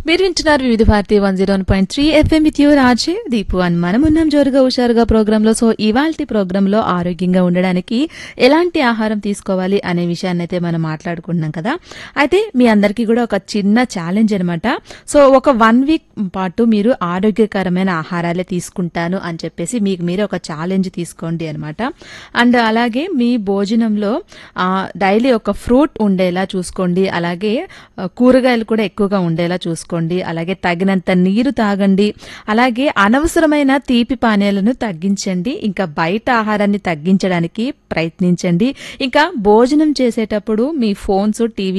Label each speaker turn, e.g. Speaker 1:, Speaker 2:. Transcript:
Speaker 1: మీరు వింటున్నారు Vividh Bharati one zero one point three FM with you Raje Deepu అని మనం ఉన్నాం జోరుగా హుషారుగా ప్రోగ్రామ్ లో సో ఇవాల్టి ప్రోగ్రామ్ లో ఆరోగ్యంగా ఉండడానికి ఎలాంటి ఆహారం తీసుకోవాలి అనే విషయాన్ని అయితే మనం మాట్లాడుకుంటున్నాం కదా అయితే మీ అందరికీ కూడా ఒక చిన్న ఛాలెంజ్ అనమాట సో ఒక వన్ వీక్ పాటు మీరు ఆరోగ్యకరమైన ఆహారాలే తీసుకుంటాను అని చెప్పేసి మీకు మీరే ఒక ఛాలెంజ్ తీసుకోండి అనమాట అండ్ అలాగే మీ భోజనంలో డైలీ ఒక ఫ్రూట్ ఉండేలా చూసుకోండి అలాగే ఆ, కూరగాయలు కూడా ఎక్కువగా ఉండేలా చూసుకోండి అలాగే తగినంత నీరు తాగండి అలాగే అనవసరమైన తీపి పానీయాలను తగ్గించండి ఇంకా బయట ఆహారాన్ని తగ్గించడానికి ప్రయత్నించండి ఇంకా భోజనం చేసేటప్పుడు మీ ఫోన్స్ టీవీ